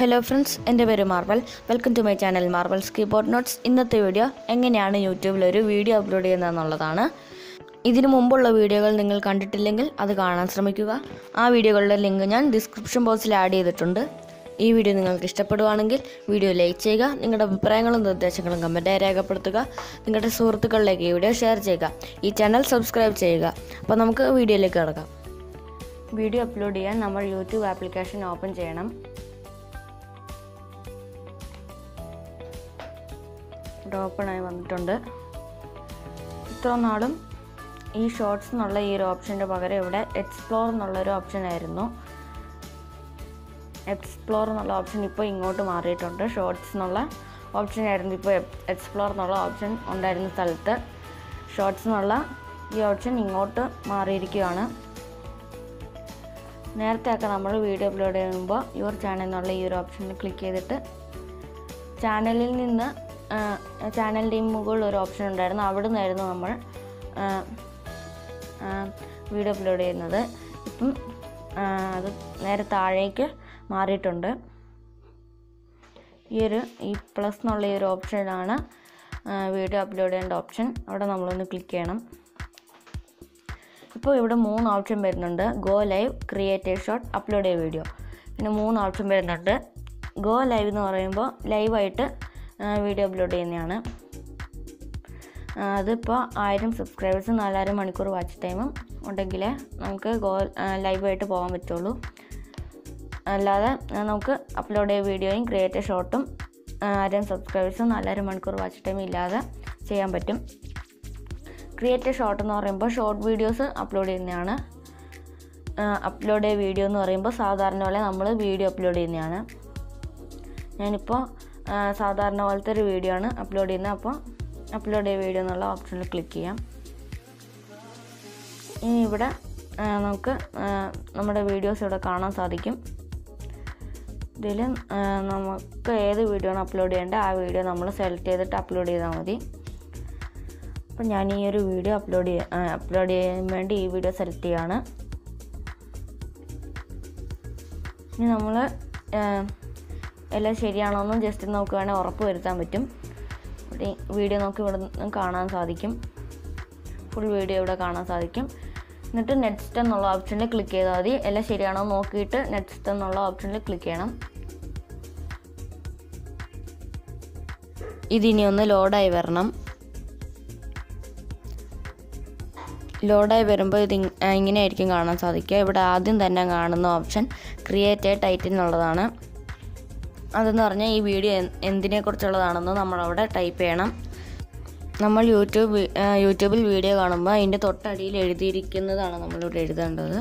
hello friends എൻ്റെ പേര് Marvel welcome to my channel Marvel's keyboard notes ഇന്നത്തെ video എങ്ങനെയാണ് യൂട്യൂബിൽ ഒരു വീഡിയോ അപ്ലോഡ് ചെയ്യുന്നതെന്നുള്ളതാണ് ഇതിനു മുമ്പുള്ള വീഡിയോകൾ നിങ്ങൾ കണ്ടിട്ടില്ലെങ്കിൽ അത് കാണാൻ ശ്രമിക്കുക ആ വീഡിയോകളുടെ ലിങ്ക് ഞാൻ ഡിസ്ക്രിപ്ഷൻ ബോക്സിൽ ആഡ് ചെയ്തിട്ടുണ്ട് ഈ വീഡിയോ നിങ്ങൾക്ക് ഇഷ്ടപ്പെടുവാണെങ്കിൽ വീഡിയോ ലൈക്ക് ചെയ്യുക നിങ്ങളുടെ അഭിപ്രായങ്ങളും നിർദ്ദേശങ്ങളും കമൻറ്റായി രേഖപ്പെടുത്തുക നിങ്ങളുടെ സുഹൃത്തുക്കളിലേക്ക് ഈ വീഡിയോ ഷെയർ ചെയ്യുക ഈ ചാനൽ സബ്സ്ക്രൈബ് ചെയ്യുക അപ്പോൾ നമുക്ക് വീഡിയോയിലേക്ക് കിടക്കാം വീഡിയോ അപ്ലോഡ് ചെയ്യാൻ നമ്മൾ യൂട്യൂബ് ആപ്ലിക്കേഷൻ ഓപ്പൺ ചെയ്യണം ഇവിടെ ഓപ്പണായി വന്നിട്ടുണ്ട് ഇത്ര നാളും ഈ ഷോർട്സ് എന്നുള്ള ഈ ഒരു ഓപ്ഷൻ്റെ പകരം ഇവിടെ എക്സ്പ്ലോർ എന്നുള്ളൊരു ഓപ്ഷൻ ആയിരുന്നു എക്സ്പ്ലോർ എന്നുള്ള ഓപ്ഷൻ ഇപ്പോൾ ഇങ്ങോട്ട് മാറിയിട്ടുണ്ട് ഷോർട്സ് എന്നുള്ള ഓപ്ഷൻ ആയിരുന്നു ഇപ്പോൾ എക്സ്പ്ലോർ എന്നുള്ള ഓപ്ഷൻ ഉണ്ടായിരുന്ന സ്ഥലത്ത് ഷോർട്സ് എന്നുള്ള ഈ ഓപ്ഷൻ ഇങ്ങോട്ട് മാറിയിരിക്കുകയാണ് നേരത്തെയൊക്കെ നമ്മൾ വീഡിയോ അപ്ലോഡ് ചെയ്യുമ്പോൾ യുവർ ചാനൽ എന്നുള്ള ഈ ഒരു ഓപ്ഷനിൽ ക്ലിക്ക് ചെയ്തിട്ട് ചാനലിൽ നിന്ന് ചാനലിൻ്റെ മുകളിൽ ഒരു ഓപ്ഷൻ ഉണ്ടായിരുന്നു അവിടെ നിന്നായിരുന്നു നമ്മൾ വീഡിയോ അപ്ലോഡ് ചെയ്യുന്നത് ഇപ്പം അത് നേരെ താഴേക്ക് മാറിയിട്ടുണ്ട് ഈ ഒരു ഈ പ്ലസ് എന്നുള്ള ഈ ഒരു ഓപ്ഷനാണ് വീഡിയോ അപ്ലോഡ് ചെയ്യേണ്ട ഓപ്ഷൻ അവിടെ നമ്മളൊന്ന് ക്ലിക്ക് ചെയ്യണം ഇപ്പോൾ ഇവിടെ മൂന്ന് ഓപ്ഷൻ വരുന്നുണ്ട് go live create a short upload a video പിന്നെ മൂന്ന് ഓപ്ഷൻ വരുന്നുണ്ട് ഗോ ലൈവ് എന്ന് പറയുമ്പോൾ ലൈവായിട്ട് വീഡിയോ അപ്ലോഡ് ചെയ്യുന്നതാണ് അതിപ്പോൾ ആയിരം സബ്സ്ക്രൈബേഴ്സ് നാലായിരം മണിക്കൂർ വാച്ച് ടൈമും ഉണ്ടെങ്കിൽ നമുക്ക് ഗോ ലൈവായിട്ട് പോകാൻ പറ്റുള്ളൂ അല്ലാതെ നമുക്ക് അപ്ലോഡ് ചെയ്ത വീഡിയോയും ക്രിയേറ്റ് ഷോട്ടും ആയിരം സബ്സ്ക്രൈബേഴ്സും നാലായിരം മണിക്കൂർ വാച്ച് ടൈം ഇല്ലാതെ ചെയ്യാൻ പറ്റും ക്രിയേറ്റ് ഷോട്ട് എന്ന് പറയുമ്പോൾ ഷോർട്ട് വീഡിയോസ് അപ്ലോഡ് ചെയ്യുന്നതാണ് അപ്ലോഡ് ചെയ്ത വീഡിയോ എന്ന് പറയുമ്പോൾ സാധാരണ പോലെ നമ്മൾ വീഡിയോ അപ്ലോഡ് ചെയ്യുന്നതാണ് ഞാനിപ്പോൾ സാധാരണ പോലത്തെ ഒരു വീഡിയോ ആണ് അപ്ലോഡ് ചെയ്യുന്നത് അപ്പോൾ അപ്ലോഡ് ചെയ്ത വീഡിയോ എന്നുള്ള ഓപ്ഷനിൽ ക്ലിക്ക് ചെയ്യാം ഇനി ഇവിടെ നമുക്ക് നമ്മുടെ വീഡിയോസ് ഇവിടെ കാണാൻ സാധിക്കും ഇതിൽ നമുക്ക് ഏത് വീഡിയോ ആണ് അപ്ലോഡ് ചെയ്യേണ്ടത് ആ വീഡിയോ നമ്മൾ സെലക്ട് ചെയ്തിട്ട് അപ്ലോഡ് ചെയ്താൽ മതി അപ്പം ഞാൻ ഈ ഒരു വീഡിയോ അപ്ലോഡ് ചെയ്യാൻ അപ്ലോഡ് ചെയ്യാൻ വേണ്ടി ഈ വീഡിയോ സെലക്ട് ചെയ്യാണ് ഇനി നമ്മൾ എല്ലാം ശരിയാണോന്നും ജസ്റ്റ് നമുക്ക് വേണേൽ ഉറപ്പ് വരുത്താൻ പറ്റും ഇവിടെ വീഡിയോ നമുക്ക് ഇവിടെ നിന്ന് കാണാൻ സാധിക്കും ഫുൾ വീഡിയോ ഇവിടെ കാണാൻ സാധിക്കും എന്നിട്ട് നെക്സ്റ്റ് എന്നുള്ള ഓപ്ഷനിൽ ക്ലിക്ക് ചെയ്താൽ മതി എല്ലാം ശരിയാണോ നോക്കിയിട്ട് നെക്സ്റ്റ് എന്നുള്ള ഓപ്ഷനിൽ ക്ലിക്ക് ചെയ്യണം ഇതിനി ഒന്ന് ലോഡായി വരണം ലോഡായി വരുമ്പോൾ ഇത് ഇങ്ങനെ ആയിരിക്കും കാണാൻ സാധിക്കുക ഇവിടെ ആദ്യം തന്നെ കാണുന്ന ഓപ്ഷൻ ക്രിയേറ്റ് എ ടൈറ്റിൽ എന്നുള്ളതാണ് അതെന്ന് പറഞ്ഞാൽ ഈ വീഡിയോ എന്തിനെക്കുറിച്ചുള്ളതാണെന്ന് നമ്മളവിടെ ടൈപ്പ് ചെയ്യണം നമ്മൾ യൂട്യൂബ് യൂട്യൂബിൽ വീഡിയോ കാണുമ്പോൾ അതിൻ്റെ തൊട്ടടിയിൽ എഴുതിയിരിക്കുന്നതാണ് നമ്മളിവിടെ എഴുതേണ്ടത്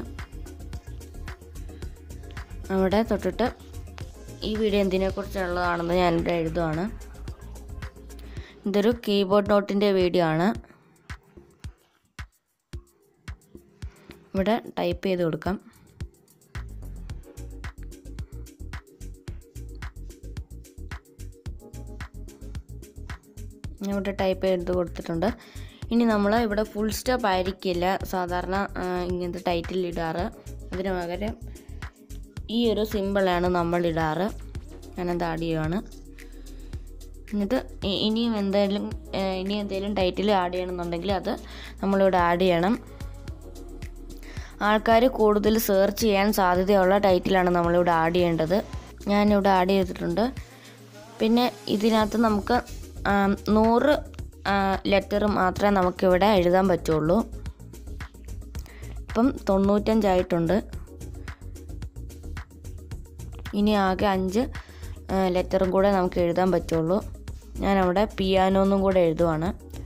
അവിടെ തൊട്ടിട്ട് ഈ വീഡിയോ എന്തിനെക്കുറിച്ചുള്ളതാണെന്ന് ഞാനിവിടെ എഴുതുവാണ് ഇതൊരു കീബോർഡ് നോട്ടിൻ്റെ വീഡിയോ ആണ് ഇവിടെ ടൈപ്പ് ചെയ്ത് കൊടുക്കാം ഇവിടെ ടൈപ്പ് ചെയ്ത് കൊടുത്തിട്ടുണ്ട് ഇനി നമ്മൾ ഇവിടെ ഫുൾ സ്റ്റോപ്പ് ആയിരിക്കില്ല സാധാരണ ഇങ്ങനത്തെ ടൈറ്റിൽ ഇടാറ് അതിന് പകരം ഈ ഒരു സിമ്പിളാണ് നമ്മൾ ഇടാറ് ഞാനത് ആഡ് ചെയ്യുവാണ് എന്നിട്ട് ഇനിയും എന്തെങ്കിലും ഇനി എന്തെങ്കിലും ടൈറ്റിൽ ആഡ് ചെയ്യണമെന്നുണ്ടെങ്കിൽ അത് നമ്മളിവിടെ ആഡ് ചെയ്യണം ആൾക്കാർ കൂടുതൽ സെർച്ച് ചെയ്യാൻ സാധ്യതയുള്ള ടൈറ്റിലാണ് നമ്മളിവിടെ ആഡ് ചെയ്യേണ്ടത് ഞാനിവിടെ ആഡ് ചെയ്തിട്ടുണ്ട് പിന്നെ ഇതിനകത്ത് നമുക്ക് നൂറ് ലെറ്റർ മാത്രമേ നമുക്കിവിടെ എഴുതാൻ പറ്റുള്ളൂ ഇപ്പം തൊണ്ണൂറ്റഞ്ചായിട്ടുണ്ട് ഇനി ആകെ അഞ്ച് ലെറ്ററും കൂടെ നമുക്ക് എഴുതാൻ പറ്റുള്ളൂ ഞാനവിടെ പിയാനോ എന്നും കൂടെ എഴുതുവാണ്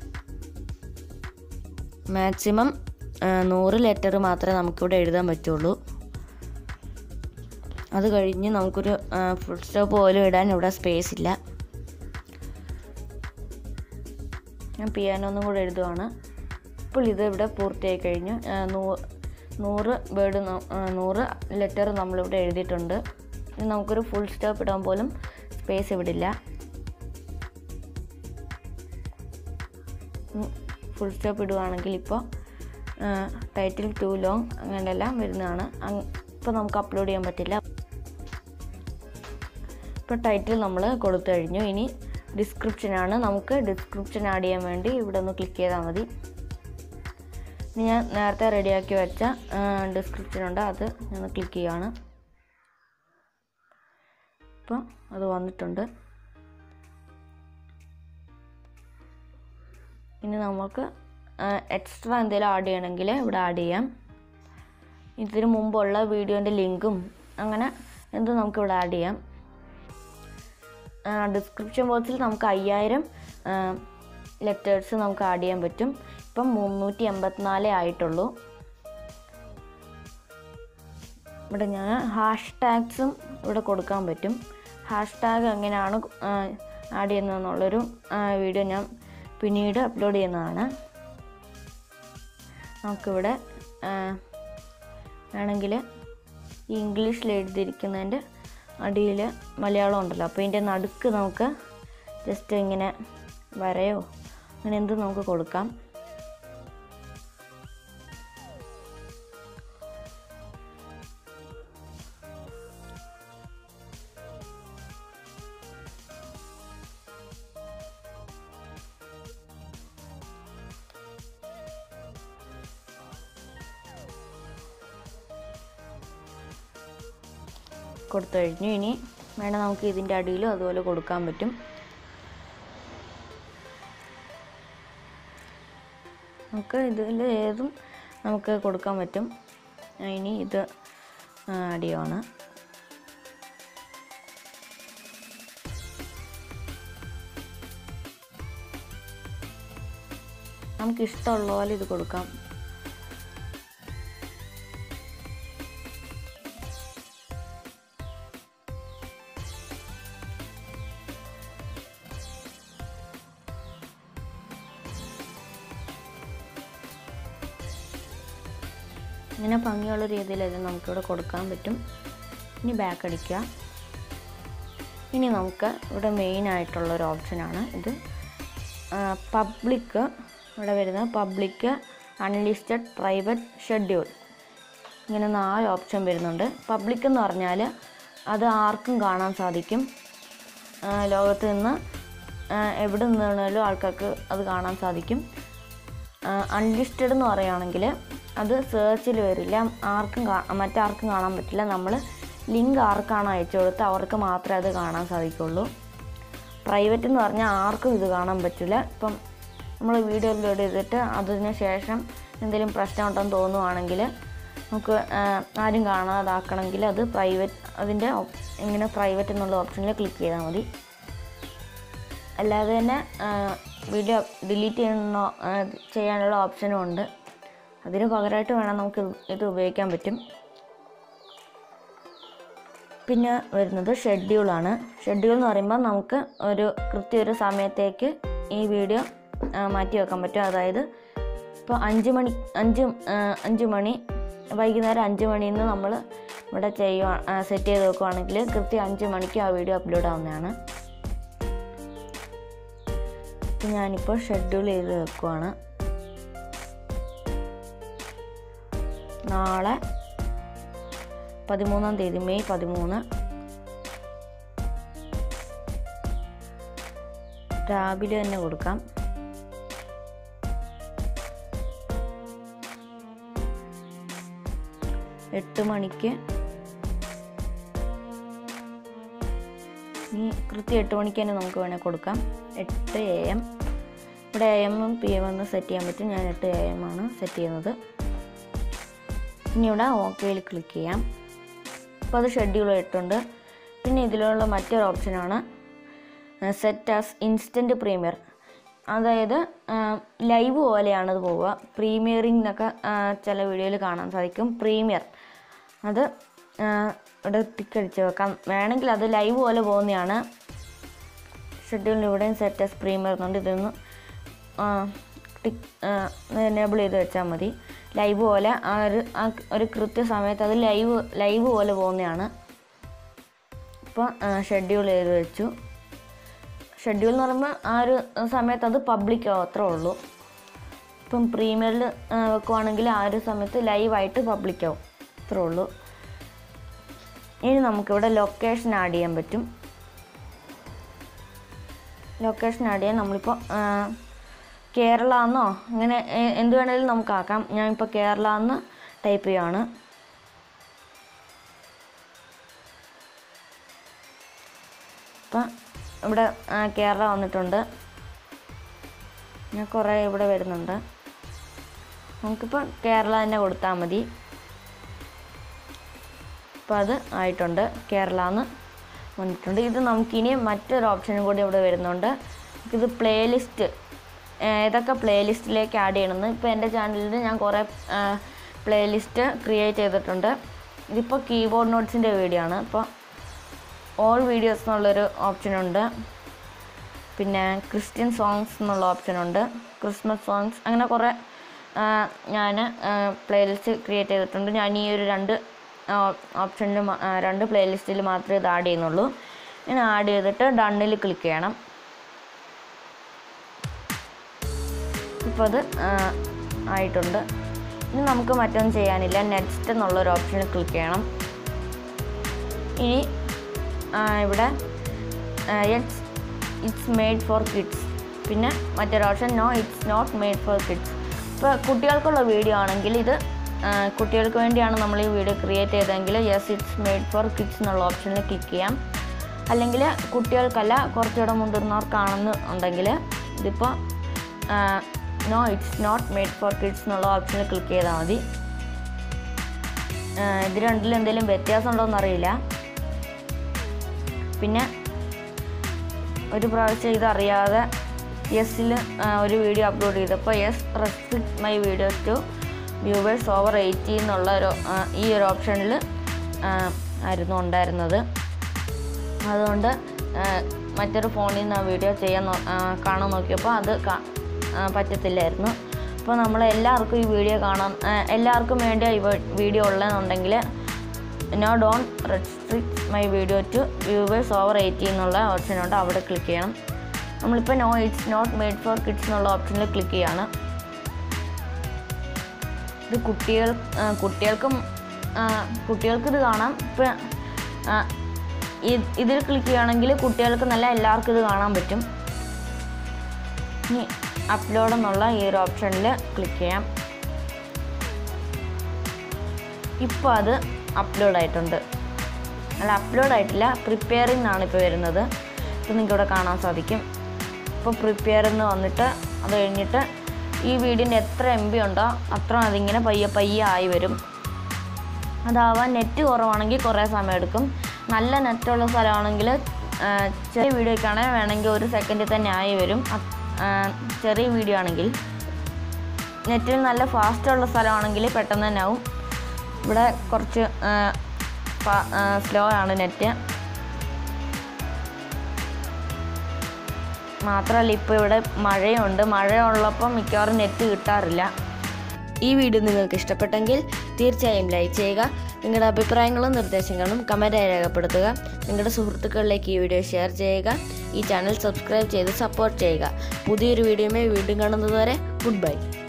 മാക്സിമം നൂറ് ലെറ്റർ മാത്രമേ നമുക്കിവിടെ എഴുതാൻ പറ്റുള്ളൂ അത് കഴിഞ്ഞ് നമുക്കൊരു ഫുൾ സ്റ്റോപ്പ് പോലും ഇടാൻ ഇവിടെ സ്പേസ് ഇല്ല ഞാൻ പിയാനോ ഒന്നും കൂടെ എഴുതുവാണ് ഇപ്പോൾ ഇത് ഇവിടെ പൂർത്തിയായി കഴിഞ്ഞു നൂറ് വേർഡ് നൂറ് ലെറ്റർ നമ്മളിവിടെ എഴുതിയിട്ടുണ്ട് ഇനി നമുക്കൊരു ഫുൾ സ്റ്റോപ്പ് ഇടാൻ പോലും സ്പേസ് ഇവിടില്ല ഫുൾ സ്റ്റോപ്പ് ഇടുവാണെങ്കിൽ ഇപ്പോൾ ടൈറ്റിൽ ടു ലോങ് അങ്ങനെയെല്ലാം വരുന്നതാണ് ഇപ്പോൾ നമുക്ക് അപ്ലോഡ് ചെയ്യാൻ പറ്റില്ല ഇപ്പോൾ ടൈറ്റിൽ നമ്മൾ കൊടുത്തു കഴിഞ്ഞു ഇനി ഡിസ്ക്രിപ്ഷനാണ് നമുക്ക് ഡിസ്ക്രിപ്ഷൻ ആഡ് ചെയ്യാൻ വേണ്ടി ഇവിടെ ഒന്ന് ക്ലിക്ക് ചെയ്താൽ മതി ഇനി ഞാൻ നേരത്തെ റെഡിയാക്കി വെച്ച ഡിസ്ക്രിപ്ഷൻ ഉണ്ട് അത് ഞാൻ ക്ലിക്ക് ചെയ്യുകയാണ് ഇപ്പോൾ അത് വന്നിട്ടുണ്ട് ഇനി നമുക്ക് എക്സ്ട്രാ എന്തെങ്കിലും ആഡ് ചെയ്യണമെങ്കിൽ ഇവിടെ ആഡ് ചെയ്യാം ഇതിന് മുമ്പുള്ള വീഡിയോൻ്റെ ലിങ്കും അങ്ങനെ എന്തും നമുക്ക് ഇവിടെ ആഡ് ചെയ്യാം ഡിസ്ക്രിപ്ഷൻ ബോക്സിൽ നമുക്ക് അയ്യായിരം ലെറ്റേഴ്സ് നമുക്ക് ആഡ് ചെയ്യാൻ പറ്റും ഇപ്പം മുന്നൂറ്റി എൺപത്തിനാലേ ആയിട്ടുള്ളൂ ഇവിടെ ഞാൻ ഹാഷ് ടാഗ്സും ഇവിടെ കൊടുക്കാൻ പറ്റും ഹാഷ് ടാഗ് എങ്ങനെയാണ് ആഡ് ചെയ്യുന്നതെന്നുള്ളൊരു വീഡിയോ ഞാൻ പിന്നീട് അപ്ലോഡ് ചെയ്യുന്നതാണ് നമുക്കിവിടെ വേണമെങ്കിൽ ഈ ഇംഗ്ലീഷിൽ എഴുതിയിരിക്കുന്നതിൻ്റെ അടിയിൽ മലയാളം ഉണ്ടല്ലോ അപ്പോൾ ഇതിൻ്റെ നടുക്ക് നമുക്ക് ജസ്റ്റ് ഇങ്ങനെ വരയോ അങ്ങനെ എന്തും നമുക്ക് കൊടുക്കാം കൊടുത്തു കഴിഞ്ഞു ഇനി വേണം നമുക്ക് ഇതിൻ്റെ അടിയിലും അതുപോലെ കൊടുക്കാൻ പറ്റും നമുക്ക് ഇതിൽ ഏതും നമുക്ക് കൊടുക്കാൻ പറ്റും ഇനി ഇത് അടിയാണ് നമുക്ക് ഇഷ്ടമുള്ള പോലെ ഇത് കൊടുക്കാം ഇങ്ങനെ ഭംഗിയുള്ള രീതിയിലെല്ലാം നമുക്കിവിടെ കൊടുക്കാൻ പറ്റും ഇനി ബാക്ക് അടിക്കുക ഇനി നമുക്ക് ഇവിടെ മെയിൻ ആയിട്ടുള്ള ഒരു ഓപ്ഷനാണ് ഇത് പബ്ലിക് ഇവിടെ വരുന്ന പബ്ലിക് അൺലിസ്റ്റഡ് പ്രൈവറ്റ് ഷെഡ്യൂൾ ഇങ്ങനെ നാല് ഓപ്ഷൻ വരുന്നുണ്ട് പബ്ലിക് എന്ന് പറഞ്ഞാൽ അത് ആർക്കും കാണാൻ സാധിക്കും ലോകത്ത് നിന്ന് എവിടെ നിന്നാണേലും ആൾക്കാർക്ക് അത് കാണാൻ സാധിക്കും അൺലിസ്റ്റഡ് എന്ന് പറയുകയാണെങ്കിൽ അത് സെർച്ചിൽ വരില്ല ആർക്കും മറ്റാർക്കും കാണാൻ പറ്റില്ല നമ്മൾ ലിങ്ക് ആർക്കാണോ അയച്ചു കൊടുത്ത് അവർക്ക് മാത്രമേ അത് കാണാൻ സാധിക്കുള്ളൂ പ്രൈവറ്റ് എന്ന് പറഞ്ഞാൽ ആർക്കും ഇത് കാണാൻ പറ്റില്ല ഇപ്പം നമ്മൾ വീഡിയോ അപ്ലോഡ് ചെയ്തിട്ട് അതിന് ശേഷം എന്തെങ്കിലും പ്രശ്നം ഉണ്ടെന്ന് തോന്നുവാണെങ്കിൽ നമുക്ക് ആരും കാണാതാക്കണമെങ്കിൽ അത് പ്രൈവറ്റ് അതിൻ്റെ ഇങ്ങനെ പ്രൈവറ്റ് എന്നുള്ള ഓപ്ഷനിൽ ക്ലിക്ക് ചെയ്താൽ മതി അല്ലാതെ തന്നെ വീഡിയോ ഡിലീറ്റ് ചെയ്യുന്ന ചെയ്യാനുള്ള ഓപ്ഷനും ഉണ്ട് അതിന് പകരമായിട്ട് വേണം നമുക്ക് ഇത് ഉപയോഗിക്കാൻ പറ്റും പിന്നെ വരുന്നത് ഷെഡ്യൂളാണ് ഷെഡ്യൂൾ എന്ന് പറയുമ്പോൾ നമുക്ക് ഒരു കൃത്യ ഒരു സമയത്തേക്ക് ഈ വീഡിയോ മാറ്റി വെക്കാൻ പറ്റും അതായത് ഇപ്പോൾ അഞ്ച് മണി അഞ്ച് അഞ്ച് മണി വൈകുന്നേരം അഞ്ച് മണിയിൽ നിന്ന് നമ്മൾ ഇവിടെ ചെയ്യുക സെറ്റ് ചെയ്ത് വെക്കുവാണെങ്കിൽ കൃത്യം അഞ്ച് മണിക്ക് ആ വീഡിയോ അപ്ലോഡ് ആവുന്നതാണ് ഞാനിപ്പോൾ ഷെഡ്യൂൾ ചെയ്ത് വെക്കുവാണ് നാളെ പതിമൂന്നാം തീയതി മെയ് പതിമൂന്ന് രാവിലെ തന്നെ കൊടുക്കാം എട്ട് മണിക്ക് ഇനി കൃത്യം എട്ട് മണിക്ക് തന്നെ നമുക്ക് വേണേൽ കൊടുക്കാം എട്ട് എ എം ഇവിടെ എ എമ്മും പി എം എന്ന് സെറ്റ് ചെയ്യാൻ പറ്റും ഞാൻ എട്ട് എ എം ആണ് സെറ്റ് ചെയ്യുന്നത് ഇനി ഇവിടെ ഓക്കെയിൽ ക്ലിക്ക് ചെയ്യാം അപ്പോൾ അത് ഷെഡ്യൂൾ ഇട്ടുണ്ട് പിന്നെ ഇതിലുള്ള മറ്റൊരു ഓപ്ഷനാണ് സെറ്റ് ആസ് ഇൻസ്റ്റൻറ്റ് പ്രീമിയർ അതായത് ലൈവ് പോലെയാണ് അത് പോവുക പ്രീമിയറിംഗ് എന്നൊക്കെ ചില വീഡിയോയിൽ കാണാൻ സാധിക്കും പ്രീമിയർ അത് ഇവിടെ ടിക്ക് അടിച്ച് വെക്കാം വേണമെങ്കിൽ അത് ലൈവ് പോലെ പോകുന്നതാണ് ഷെഡ്യൂളിൽ ഇവിടെയും സെറ്റ് ആസ് പ്രീമിയർ എന്നുണ്ട് ഇതൊന്ന് ടിക്ക് എനേബിൾ ചെയ്ത് വെച്ചാൽ മതി ലൈവ് പോലെ ആ ഒരു ആ ഒരു കൃത്യസമയത്ത് അത് ലൈവ് ലൈവ് പോലെ പോകുന്നതാണ് ഇപ്പോൾ ഷെഡ്യൂൾ ചെയ്ത് വെച്ചു ഷെഡ്യൂൾ എന്ന് പറയുമ്പോൾ ആ ഒരു സമയത്ത് അത് പബ്ലിക് അത്രേ ഉള്ളൂ ഇപ്പം പ്രീമിയറിൽ വെക്കുവാണെങ്കിൽ ആ ഒരു സമയത്ത് ലൈവായിട്ട് പബ്ലിക് ആവും അത്രേ ഉള്ളൂ ഇനി നമുക്കിവിടെ ലൊക്കേഷൻ ആഡ് ചെയ്യാൻ പറ്റും ലൊക്കേഷൻ ആഡ് ചെയ്യാൻ നമ്മളിപ്പോൾ കേരള എന്നോ അങ്ങനെ എ- എന്ത് വേണേലും നമുക്ക് ആക്കാം ഞാനിപ്പോൾ കേരള എന്ന് ടൈപ്പ് ചെയ്യുകയാണ് ഇപ്പം ഇവിടെ ആ, കേരള വന്നിട്ടുണ്ട് ഞാൻ കുറേ ഇവിടെ വരുന്നുണ്ട് നമുക്കിപ്പോൾ കേരള തന്നെ കൊടുത്താൽ മതി അപ്പോൾ അത് ആയിട്ടുണ്ട് കേരള എന്ന് വന്നിട്ടുണ്ട് ഇത് നമുക്കിനി മറ്റൊരു ഓപ്ഷനും കൂടി ഇവിടെ വരുന്നുണ്ട് ഇത് പ്ലേലിസ്റ്റ് ഏതൊക്കെ പ്ലേലിസ്റ്റിലേക്ക് ആഡ് ചെയ്യണമെന്ന് ഇപ്പോൾ എൻ്റെ ചാനലിൽ ഞാൻ കുറേ പ്ലേലിസ്റ്റ് ക്രിയേറ്റ് ചെയ്തിട്ടുണ്ട് ഇതിപ്പോൾ കീബോർഡ് നോട്ട്സിൻ്റെ വീഡിയോ ആണ് അപ്പോൾ ഓൾ വീഡിയോസ് എന്നുള്ളൊരു ഓപ്ഷനുണ്ട് പിന്നെ ക്രിസ്ത്യൻ സോങ്സ് എന്നുള്ള ഓപ്ഷനുണ്ട് ക്രിസ്മസ് സോങ്സ് അങ്ങനെ കുറേ ഞാൻ പ്ലേലിസ്റ്റ് ക്രിയേറ്റ് ചെയ്തിട്ടുണ്ട് ഞാൻ ഈ ഒരു രണ്ട് ഓപ്ഷനിൽ രണ്ട് പ്ലേലിസ്റ്റിൽ മാത്രമേ ഇത് ആഡ് ചെയ്യുന്നുള്ളൂ ഇങ്ങനെ ആഡ് ചെയ്തിട്ട് ഡണ്ണിൽ ക്ലിക്ക് ചെയ്യണം ഇപ്പോൾ അത് ആ, ആയിട്ടുണ്ട് ഇനി നമുക്ക് മറ്റൊന്നും ചെയ്യാനില്ല നെക്സ്റ്റ് എന്നുള്ളൊരു ഓപ്ഷനിൽ ക്ലിക്ക് ചെയ്യണം ഇനി ആ, ഇവിടെ it's it's made for kids പിന്നെ മറ്റൊരു option no it's not made for kids ഇപ്പോൾ കുട്ടികൾക്കുള്ള വീഡിയോ ആണെങ്കിൽ ഇത് ആ, കുട്ടികൾക്ക് വേണ്ടിയാണ് നമ്മൾ ഈ വീഡിയോ ക്രിയേറ്റ് ചെയ്തതെങ്കിൽ yes it's made for kids എന്നുള്ള ഓപ്ഷനിൽ ക്ലിക്ക് ചെയ്യാം അല്ലെങ്കിൽ കുട്ടികൾക്കല്ല കുറച്ചുകൂടെ മുതിർന്നവർക്കാണെന്ന് ഉണ്ടെങ്കിൽ ഇതിപ്പോൾ no it's not made for kids എന്നുള്ള ഓപ്ഷനിൽ ക്ലിക്ക് ചെയ്താൽ മതി ആ, ഇത് രണ്ടിലും എന്തെങ്കിലും വ്യത്യാസം ഉണ്ടോ എന്നറിയില്ല പിന്നെ ഒരു പ്രാവശ്യം ഇതറിയാതെ യെസ്സിൽ ഒരു വീഡിയോ അപ്ലോഡ് ചെയ്തപ്പോൾ yes restrict my video to viewers over eighty എന്നുള്ള ഒരു ആ, ഈ ഒരു ഓപ്ഷനിൽ ആയിരുന്നു ഉണ്ടായിരുന്നത് അതുകൊണ്ട് ആ, മറ്റൊരു ഫോണിൽ നിന്ന് ആ വീഡിയോ ചെയ്യാൻ നോ- ആ, കാണാൻ നോക്കിയപ്പോൾ അത് കാ- ആ, പറ്റത്തില്ലായിരുന്നു അപ്പോൾ നമ്മൾ എല്ലാവർക്കും ഈ വീഡിയോ കാണാൻ ആ, എല്ലാവർക്കും വേണ്ടി ഈ വീഡിയോ ഉള്ളതെന്നുണ്ടെങ്കിൽ no don't restrict my video to viewers over eighty എന്നുള്ള ഓപ്ഷനുണ്ട് അവിടെ ക്ലിക്ക് ചെയ്യണം നമ്മളിപ്പോൾ no it's not made for kids എന്നുള്ള ഓപ്ഷനിൽ ക്ലിക്ക് ചെയ്യാണ് ഇത് കുട്ടികൾ ആ, കുട്ടികൾക്കും ആ, കുട്ടികൾക്ക് ഇത് കാണാം ഇപ്പം ആ, ഇ- ഇതിൽ ക്ലിക്ക് ചെയ്യുകയാണെങ്കിൽ കുട്ടികൾക്ക് നല്ല എല്ലാവർക്കും ഇത് കാണാൻ പറ്റും ഇനി അപ്ലോഡ് എന്നുള്ള ഈ ഒരു ഓപ്ഷനിൽ ക്ലിക്ക് ചെയ്യാം ഇപ്പോൾ അത് അപ്ലോഡ് ആയിട്ടുണ്ട് അല്ല അപ്ലോഡ് ആയിട്ടില്ല പ്രിപ്പയറിംഗ് എന്നാണ് ഇപ്പോൾ വരുന്നത് ഇപ്പോൾ നിങ്ങൾക്ക് ഇവിടെ കാണാൻ സാധിക്കും ഇപ്പോൾ പ്രിപ്പയർ എന്ന് വന്നിട്ട് അത് കഴിഞ്ഞിട്ട് ഈ വീഡിയോൻ്റെ എത്ര എം ബി ഉണ്ടോ അത്ര അതിങ്ങനെ പയ്യെ പയ്യെ ആയി വരും അതാവാൻ നെറ്റ് കുറവാണെങ്കിൽ കുറേ സമയം എടുക്കും നല്ല നെറ്റുള്ള സ്ഥലമാണെങ്കിൽ ആ, ചെറിയ വീഡിയോക്കാണെങ്കിൽ വേണമെങ്കിൽ ഒരു സെക്കൻഡിൽ തന്നെ ആയി വരും അത്, ആ, ചെറിയ വീഡിയോ ആണെങ്കിൽ നെറ്റിൽ നല്ല ഫാസ്റ്റ് ഉള്ള സ്ഥലമാണെങ്കിൽ പെട്ടെന്ന് തന്നെ ആവും ഇവിടെ കുറച്ച് സ്ലോ ആണ് നെറ്റ് മാത്രമല്ല ഇപ്പോൾ ഇവിടെ മഴയുണ്ട് മഴയുള്ളപ്പം മിക്കവാറും നെറ്റ് കിട്ടാറില്ല ഈ വീഡിയോ നിങ്ങൾക്ക് ഇഷ്ടപ്പെട്ടെങ്കിൽ തീർച്ചയായും ലൈക്ക് ചെയ്യുക നിങ്ങളുടെ അഭിപ്രായങ്ങളും നിർദ്ദേശങ്ങളും കമൻറ്റായി രേഖപ്പെടുത്തുക നിങ്ങളുടെ സുഹൃത്തുക്കളിലേക്ക് ഈ വീഡിയോ ഷെയർ ചെയ്യുക ഈ ചാനൽ സബ്സ്ക്രൈബ് ചെയ്ത് സപ്പോർട്ട് ചെയ്യുക പുതിയൊരു വീഡിയോയുമായി വീണ്ടും കാണുന്നതുവരെ ഗുഡ് ബൈ